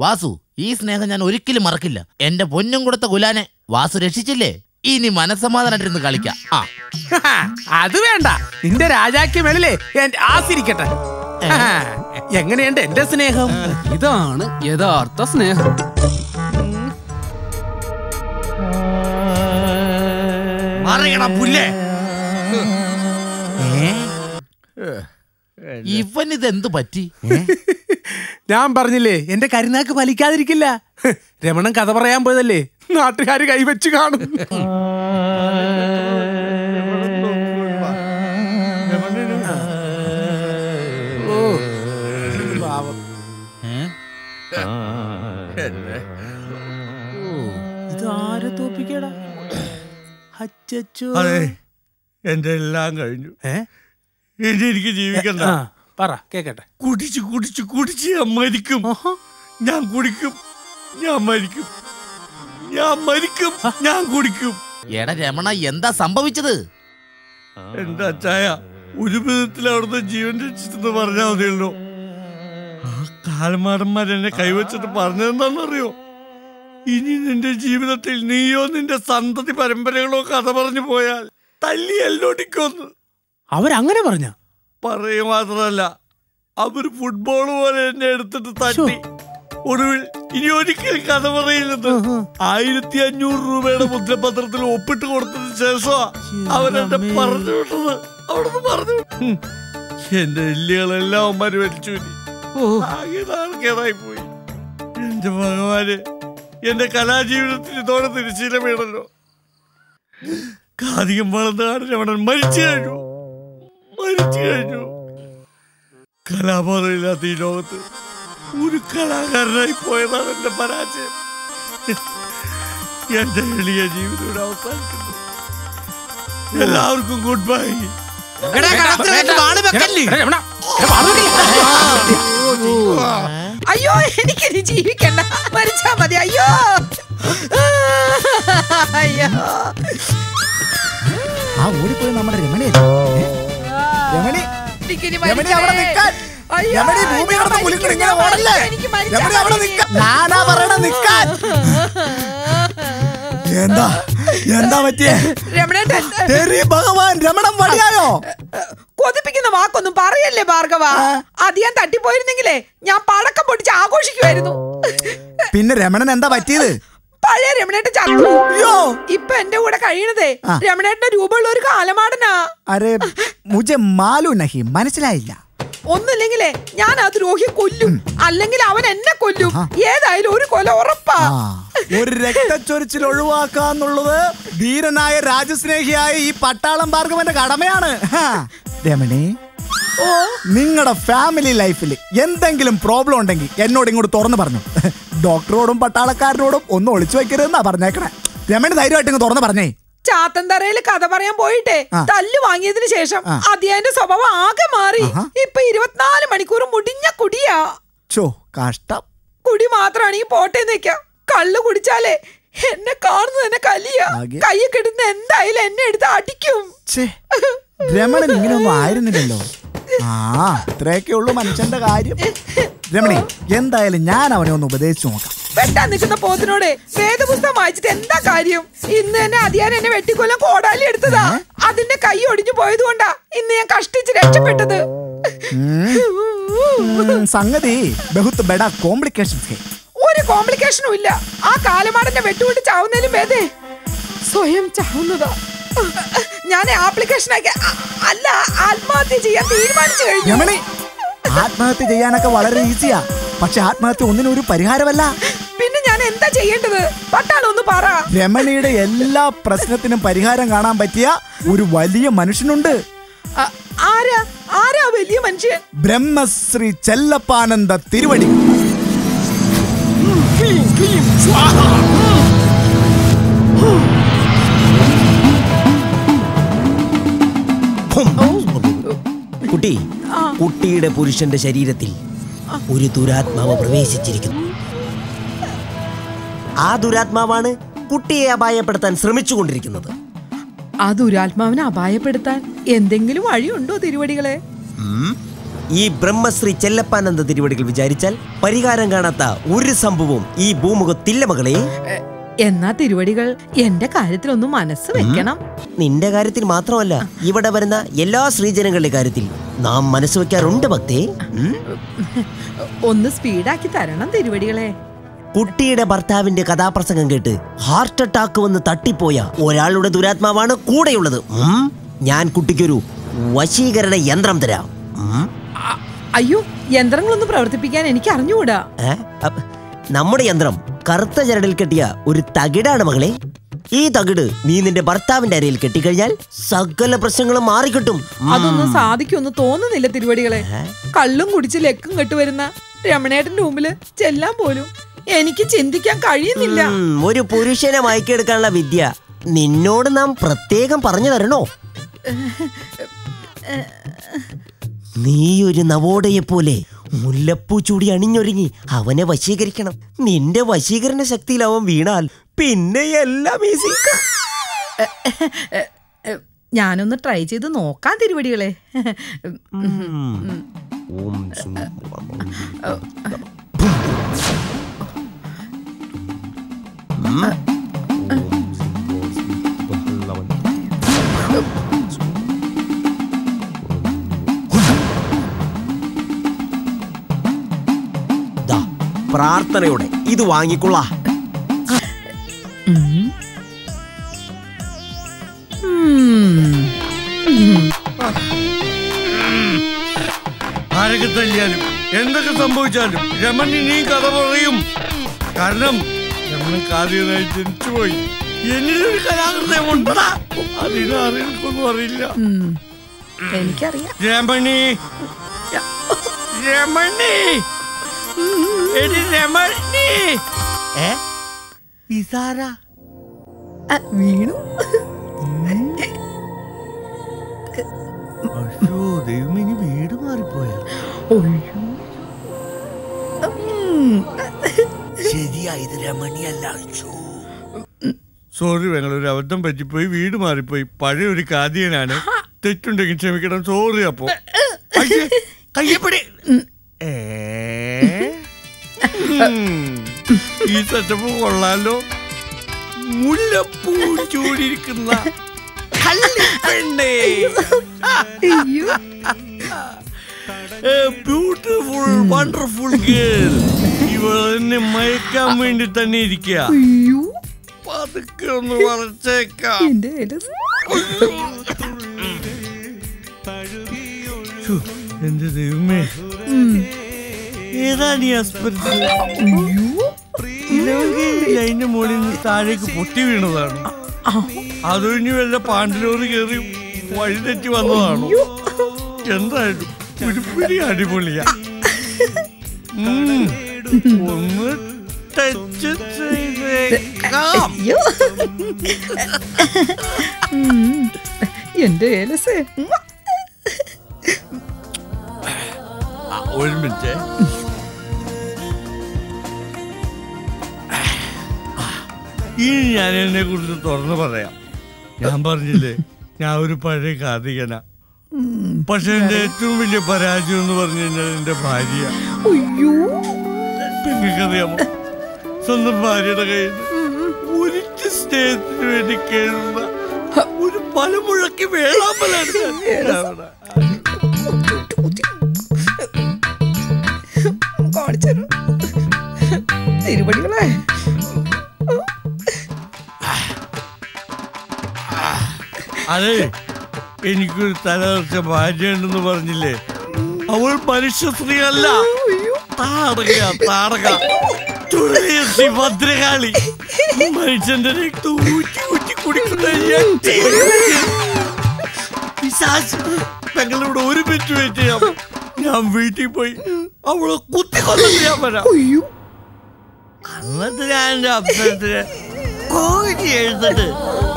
വാസു ഈ സ്നേഹം ഞാൻ ഒരിക്കലും മറക്കില്ല എന്റെ പൊന്നും കൊടുത്ത കുലാനെ വാസു രക്ഷിച്ചില്ലേ ഇനി മനസ്സമാധാനായിട്ടിരുന്ന് കളിക്കാം ആ അത് വേണ്ട നിന്റെ രാജാക്ക് മേളിലെ എന്റെ ആസിരിക്കട്ടെ എങ്ങനെയുണ്ട് എന്റെ സ്നേഹം ഇതാണ് യഥാർത്ഥ സ്നേഹം മറിയണം പുല്ലേ ഇവൻ ഇതെന്ത് പറ്റി ഞാൻ പറഞ്ഞില്ലേ എന്റെ കരുനാക്ക് ഫലിക്കാതിരിക്കില്ല രമണൻ കഥ പറയാൻ പോയതല്ലേ നാട്ടുകാര് കൈവച്ച് കാണും ഓ, പാവം. ഇതാരെ തോപ്പിക്കടാ അച്ചച്ചോ അതെ എന്റെ എല്ലാം കഴിഞ്ഞു ഏ ഇനി എനിക്ക് ജീവിക്കണ്ട ആ, പറ കേക്കട്ടെ കുടിച്ച് കുടിച്ച് കുടിച്ച് ഞാൻ മരിക്കും ഞാൻ കുടിക്കും ഞാൻ മരിക്കും ഞാൻ മരിക്കും ഞാൻ കുടിക്കും എടാ രമണ എന്താ സംഭവിച്ചത് എന്റെ അച്ചായ ഒരു വിധത്തിൽ അവിടുത്തെ ജീവൻ രക്ഷിച്ചെന്ന് പറഞ്ഞാൽ മതിയല്ലോ ആ കാലമാടന്മാർ എന്നെ കൈവച്ചിട്ട് പറഞ്ഞതെന്താണെന്നറിയോ ഇനി നിന്റെ ജീവിതത്തിൽ നീയോ നിന്റെ സന്തതി പരമ്പരകളോ കഥ പറഞ്ഞു പോയാൽ തല്ലി എല്ലോടിക്കൊന്ന് അവരങ്ങനെ പറഞ്ഞ പറയുക മാത്രമല്ല അവർ ഫുട്ബോൾ പോലെ എന്നെ എടുത്തിട്ട് തട്ടി ഒടുവിൽ ഇനി ഒരിക്കലും കഥ പറയില്ലെന്ന് ആയിരത്തി അഞ്ഞൂറ് രൂപയുടെ മുദ്രപത്രത്തിൽ ഒപ്പിട്ട് കൊടുത്തതിന് ശേഷമാ അവരെന്നെ പറഞ്ഞു വിട്ടത് അവിടുന്ന് പറഞ്ഞു വിട്ടു. ഹും. എന്റെ എല്ലുകളെല്ലാം അവന്മാര് വലിച്ചു ആകെ നാണക്കേടായി പോയി എന്റെ ഭഗവാന് എന്റെ കലാജീവിതത്തിന് ഇതോടെ തിരിച്ചില്ല വീണല്ലോ കാതികം വളർന്നാണ് രമണൻ മരിച്ചു കഴിഞ്ഞു മരിച്ചു കഴിഞ്ഞു കലാബോധമില്ലാത്ത ഈ ലോകത്ത് ഒരു കലാകാരനായി പോയതാണ് എന്റെ പരാജയം എന്റെ എളിയ ജീവിതം ഇവിടെ അവസാനിക്കുന്നു എല്ലാവർക്കും ഗുഡ് ബൈ അയ്യോ എനിക്കിനി ജീവിക്കണ്ട മരിച്ചാ മതി അയ്യോ അയ്യോ ആ ഓടിപ്പോയി നമ്മുടെ രമണിയല്ലേ ഏ? രമണി എനിക്കിനി രമണി അവിടെ മരിക്കണേ. നിൽക്കാൻ അയ്യോ, രമണി ഭൂമി ഞാൻ കിടന്ന് കുലുക്കണം മരിക്കും, ഇങ്ങനെ ഞാൻ ഓടല്ലേ മരിക്കും, എനിക്ക് മരിച്ചാ രമണി അവിടെ മതി. നിൽക്കാൻ ഞാനാ പറയണ നിൽക്കാൻ എന്താ എന്താ പറ്റിയേ രമണേട്ടൻ തെറി ഭഗവാൻ രമണം വടിയായോ കൊതിപ്പിക്കുന്ന വാക്കൊന്നും പറയല്ലേ ഭാർഗവ അത് ഞാൻ തട്ടിപ്പോയിരുന്നെങ്കിലേ ഞാൻ പടക്കം പൊട്ടിച്ച് ആഘോഷിക്കുമായിരുന്നു പിന്നെ രമണൻ എന്താ പറ്റിയത് പഴയ രമണേട്ടൻ ചത്തു അയ്യോ ഇപ്പൊ എന്റെ കൂടെ കഴിയണതേ ആ. രമണേട്ടന്റെ രൂപമുള്ള ഒരു കാലമാടനാ അരെ മുജെ മാലു നഹി മനസ്സിലായില്ല ഒന്നുമില്ലെങ്കിലേ ഞാൻ ആ ദ്രോഹി കൊല്ലും അല്ലെങ്കിൽ അവൻ എന്നെ കൊല്ലും ഏതായാലും ഒരു കൊല ഉറപ്പാ ആ ഒരു രക്തച്ചൊരിച്ചിൽ ഒഴിവാക്കാന്നുള്ളത് ധീരനായ രാജസ്നേഹിയായ ഈ പട്ടാളം ഭാർഗവന്റെ കടമയാണ് ഹാ. രമണി നിങ്ങളുടെ ഫാമിലി ലൈഫിൽ എന്തെങ്കിലും പ്രോബ്ലം ഉണ്ടെങ്കിൽ എന്നോട് ഇങ്ങോട്ട് തുറന്നു പറഞ്ഞു ഡോക്ടറോടും പട്ടാളക്കാരനോടും ഒന്നും ഒളിച്ചു വെക്കരുതെന്നാ പറഞ്ഞേക്കണേ രമണി ധൈര്യമായിട്ട് ഇങ്ങ് തുറന്നു പറഞ്ഞേ ചാത്തന്തറയിൽ കഥ പറയാൻ പോയിട്ടേ ആ. തല്ല് വാങ്ങിയതിന് ശേഷം ആ. അതിയന്റെ സ്വഭാവം ആകെ മാറി ആഹാ. ഇപ്പൊ ഇരുപത്തിനാല് മണിക്കൂർ മുടിഞ്ഞ കുടിയാ ചോ കഷ്ടം കുടി മാത്രമാണെങ്കിൽ പോട്ടെ നിക്കാം കള്ളു കുടിച്ചാലേ എന്നെ കാണുന്നത് തന്നെ കലിയ ആകെ. കയ്യൊക്കെ ഇടുന്ന എന്തായാലും എന്നെ എടുത്ത് അടിക്കും ഛേ രമണൻ ഇങ്ങനെയൊന്നും ആയിരുന്നില്ലല്ലോ ആ ഇത്രയൊക്കെ ഉള്ളൂ മനുഷ്യന്റെ കാര്യം രമണി എന്തായാലും ഞാൻ അവനെ ഒന്ന് ഉപദേശിച്ചു നോക്കാം വെട്ടാൻ നിൽക്കുന്ന പോത്തിനോട് വേദപുസ്തകം വായിച്ചിട്ട് എന്താ കാര്യം ഇന്ന് തന്നെ അതിയാൻ എന്നെ വെട്ടിക്കൊല്ലം കോടാലി എടുത്തതാ അതിന്റെ കൈ ഒടിഞ്ഞു പോയത് കൊണ്ടാ ഇന്ന് ഞാൻ കഷ്ടിച്ച് രക്ഷപ്പെട്ടത് ഉം, സംഗതി ബഹുത്ത് ബെഡ കോംപ്ലിക്കേഷൻസ് ഹേ ഒരു കോംപ്ലിക്കേഷനും ഇല്ല ആ കാലമാടന്റെ വെട്ടുകൊണ്ട് ചാവുന്നതിലും ഭേദേ സ്വയം ചാവുന്നതാ ഞാൻ ആപ്ലിക്കേഷൻ അല്ല ആത്മഹത്യ ചെയ്യാൻ തീരുമാനിച്ചു കഴിഞ്ഞു രമണി ആത്മഹത്യ ചെയ്യാനൊക്കെ വളരെ ഈസിയാ പക്ഷെ ആത്മഹത്യ ഒന്നിനും ഒരു പരിഹാരമല്ല പിന്നെ ഞാൻ എന്താ ചെയ്യേണ്ടത് പട്ടാളം ഒന്ന് പറ രമണിയുടെ എല്ലാ പ്രശ്നത്തിനും പരിഹാരം കാണാൻ പറ്റിയ ഒരു വലിയ മനുഷ്യനുണ്ട് ആ, ആരാ ആരാ വലിയ മനുഷ്യൻ ബ്രഹ്മശ്രീ ചെല്ലപ്പാനന്ദ തിരുവടി കുട്ടി കുട്ടിയുടെ പുരുഷന്റെ ശരീരത്തിൽ ഒരു ദുരാത്മാവ് പ്രവേശിച്ചിരിക്കുന്നു ആ ദുരാത്മാവാണ് കുട്ടിയെ അപായപ്പെടുത്താൻ ശ്രമിച്ചുകൊണ്ടിരിക്കുന്നത് ആ ദുരാത്മാവിനെ അപായപ്പെടുത്താൻ എന്തെങ്കിലും വഴിയുണ്ടോ തിരുവടികളെ ഈ ബ്രഹ്മശ്രീ ചെല്ലപ്പാനന്ദ തിരുവടികൾ വിചാരിച്ചാൽ പരിഹാരം കാണാത്ത ഒരു സംഭവവും ഈ ഭൂമുഖത്തില്ല മകളെ എന്നാ തിരുവടികൾ എന്റെ കാര്യത്തിലൊന്നും മനസ്സ് വെക്കണം നിന്റെ കാര്യത്തിൽ മാത്രമല്ല ഇവിടെ വരുന്ന എല്ലാ ശ്രീജനങ്ങളുടെ കാര്യത്തിൽ നാം മനസ്സ് വെക്കാറുണ്ട് ഭക്തേ ഉം? ഒന്ന് സ്പീഡാക്കി തരണം തിരുവടികളെ കുട്ടിയുടെ ഭർത്താവിന്റെ കഥാപ്രസംഗം കേട്ട് ഹാർട്ട് അറ്റാക്ക് വന്ന് തട്ടിപ്പോയ ഒരാളുടെ ദുരാത്മാവാണ് കൂടെയുള്ളത് ഉം? ഞാൻ കുട്ടിക്കൊരു വശീകരണ യന്ത്രം തരാം ഉം? അ- അയ്യോ യന്ത്രങ്ങളൊന്നും പ്രവർത്തിപ്പിക്കാൻ എനിക്ക് അറിഞ്ഞുകൂടാ ഏ? അപ്പ് നമ്മുടെ യന്ത്രം കറുത്ത ചരടിൽ കെട്ടിയ ഒരു തകിടാണ് മകളെ ഈ തകിട് നീ നിന്റെ ഭർത്താവിന്റെ അരയിൽ കെട്ടിക്കഴിഞ്ഞാൽ സകല പ്രശ്നങ്ങളും മാറിക്കിട്ടും ഉം. അതൊന്നും സാധിക്കുമെന്ന് തോന്നുന്നില്ല തിരുവടികളെ കള്ളും കുടിച്ച് ലക്കും കെട്ടുവരുന്ന രമണേട്ടന്റെ മുമ്പില് ചെല്ലാൻ പോലും എനിക്ക് ചിന്തിക്കാൻ കഴിയുന്നില്ല ഉം, ഒരു പുരുഷനെ മയക്കെടുക്കാനുള്ള വിദ്യ നിന്നോട് നാം പ്രത്യേകം പറഞ്ഞു തരണോ നീ ഒരു നവോടയെ പോലെ മുല്ലപ്പൂ ചൂടി അണിഞ്ഞൊരുങ്ങി അവനെ വശീകരിക്കണം നിന്റെ വശീകരണ ശക്തിയിൽ അവൻ വീണാൽ പിന്നെ എല്ലാം ഈസി എ, ഞാനൊന്ന് ട്രൈ ചെയ്ത് നോക്കാൻ തിരുവടികളെ ഓം ശും ദാ, പ്രാർത്ഥനയോടെ ഇത് വാങ്ങിക്കൊള്ളാ ആരൊക്കെ തല്ലിയാലും എന്തൊക്കെ സംഭവിച്ചാലും രമണി നീ കഥ പറയും കാരണം രമണൻ കാതികനായി ജനിച്ചുപോയി എന്നിലൊരു കലാകൃതം ഉണ്ടടാ അതിന് അറിയിക്കൊന്നും അറിയില്ല എനിക്കറിയാം രമണി രമണി എടി രമണി ഏ ഇതാരാ അ, വീണു അയ്യോ ദൈവം ഇനി വീട് മാറിപ്പോയാ ഒയ്യോ. ശരിയായത് രമണിയല്ല സോറി ഞങ്ങൾ ഒരു അബദ്ധം പറ്റിപ്പോയി വീട് മാറിപ്പോയി പഴയ ഒരു കാതിയനാണ് തെറ്റുണ്ടെങ്കിൽ ക്ഷമിക്കണം സോറി അപ്പോ അയ്യേ, കയ്യെപ്പിടി. ഏ? ഉം. ഈ സെറ്റപ്പ് കൊള്ളാലോ മുല്ലപ്പൂ ചൂടിയിരിക്കുന്ന കള്ളിപ്പെണ്ണേ അയ്യോ ബ്യൂട്ടിഫുൾ വണ്ടർഫുൾ ഗേൾ ഇവൾ എന്നെ മയക്കാൻ വേണ്ടി തന്നെ ഇരിക്കുക അയ്യോ പതുക്കെ ഒന്ന് വളച്ചേക്കാം എന്റെ ഏലസ്. ശ്ശോ, എന്റെ ദൈവമേ ഏതാണ് ഈ ആസ്പത്രി അതിന്റെ മുകളിൽ നിന്ന് താഴേക്ക് പൊട്ടി വീണതാണ് അതൊഴിഞ്ഞ് വല്ല പാണ്ടിലോറ് കയറി വഴി തെറ്റി വന്നതാണോ എന്തായാലും ഉരുപ്പിടി അടിപൊളിയാ ഉം. ഒന്ന് ടച്ച് ചെയ്തേക്കാം അയ്യോ ഉം. എന്റെ ഏലസേ ഉം. ആ, ഒരു മിനിറ്റ് ഇനി ഞാൻ എന്നെ കുറിച്ച് തുറന്നു പറയാം ഞാൻ പറഞ്ഞില്ലേ ഞാൻ ഒരു പഴയ കാതികന പക്ഷെ എന്റെ ഏറ്റവും വലിയ പരാജയം എന്ന് പറഞ്ഞു കഴിഞ്ഞാൽ എന്റെ ഭാര്യ അയ്യോ നിങ്ങൾക്കറിയാമോ സ്വന്തം ഭാര്യയുടെ കയ്യിൽ ഒരിച്ച് സ്നേഹത്തിന് വേണ്ടി കേഴുന്ന ഒരു പലമുഴക്കി വേളാമ്പലാണ് ഞാൻ. കാണിച്ചു തിരുവടികളെ അതെ എനിക്കൊരു തലതെറിച്ച ഭാര്യ ഉണ്ടെന്ന് പറഞ്ഞില്ലേ അവൾ മനുഷ്യ സ്ത്രീ അല്ല താടക താടക തുളസി ഭദ്രകാളി മനുഷ്യന്റെ രക്തം ഊറ്റി ഊറ്റി കുടിക്കുന്ന യക്ഷി. പിശാച്. ഞങ്ങളിവിടെ ഒരു മിനിറ്റ് വെയിറ്റ് ചെയ്യാം ഞാൻ വീട്ടിൽ പോയി അവളെ കുത്തി കൊന്നിട്ട് ഞാൻ വരാം അയ്യോ അന്നത്തെ ഞാൻ എന്റെ അവസരത്തിന് കോഴി എഴുതിട്ട്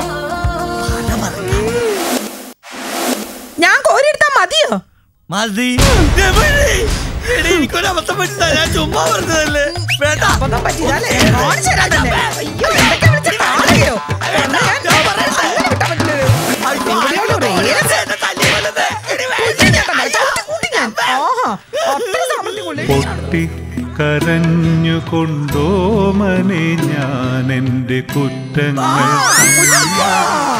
ഞാൻ കോരിയെടുത്താ മതിയോ മതി രമണി, എടീ, എനിക്കൊരു അബദ്ധം പറ്റില്ല ഞാൻ ചുമ്മാ പറഞ്ഞതല്ലേ വേണ്ട അബദ്ധം പറ്റിയതല്ലേ? കാണിച്ചു തരാം തന്നെ. അയ്യോ, എന്തൊക്കെ വിളിച്ച് കാണിക്കോ? എന്നാ ഞാൻ അങ്ങനെ വിട്ടാ പറ്റില്ലല്ലോ. തിരുവടികളുടെ ഏലസ്. കുഞ്ഞിനെ കണ്ടോ? ചവിട്ടി കൂട്ടി ഞാൻ. ആഹാ. അത്ര സാമ്പത്തികം ഉള്ളേ പൊട്ടി കരഞ്ഞുകൊണ്ടോമനെ ഞാൻ എൻ്റെ കുറ്റങ്ങൾ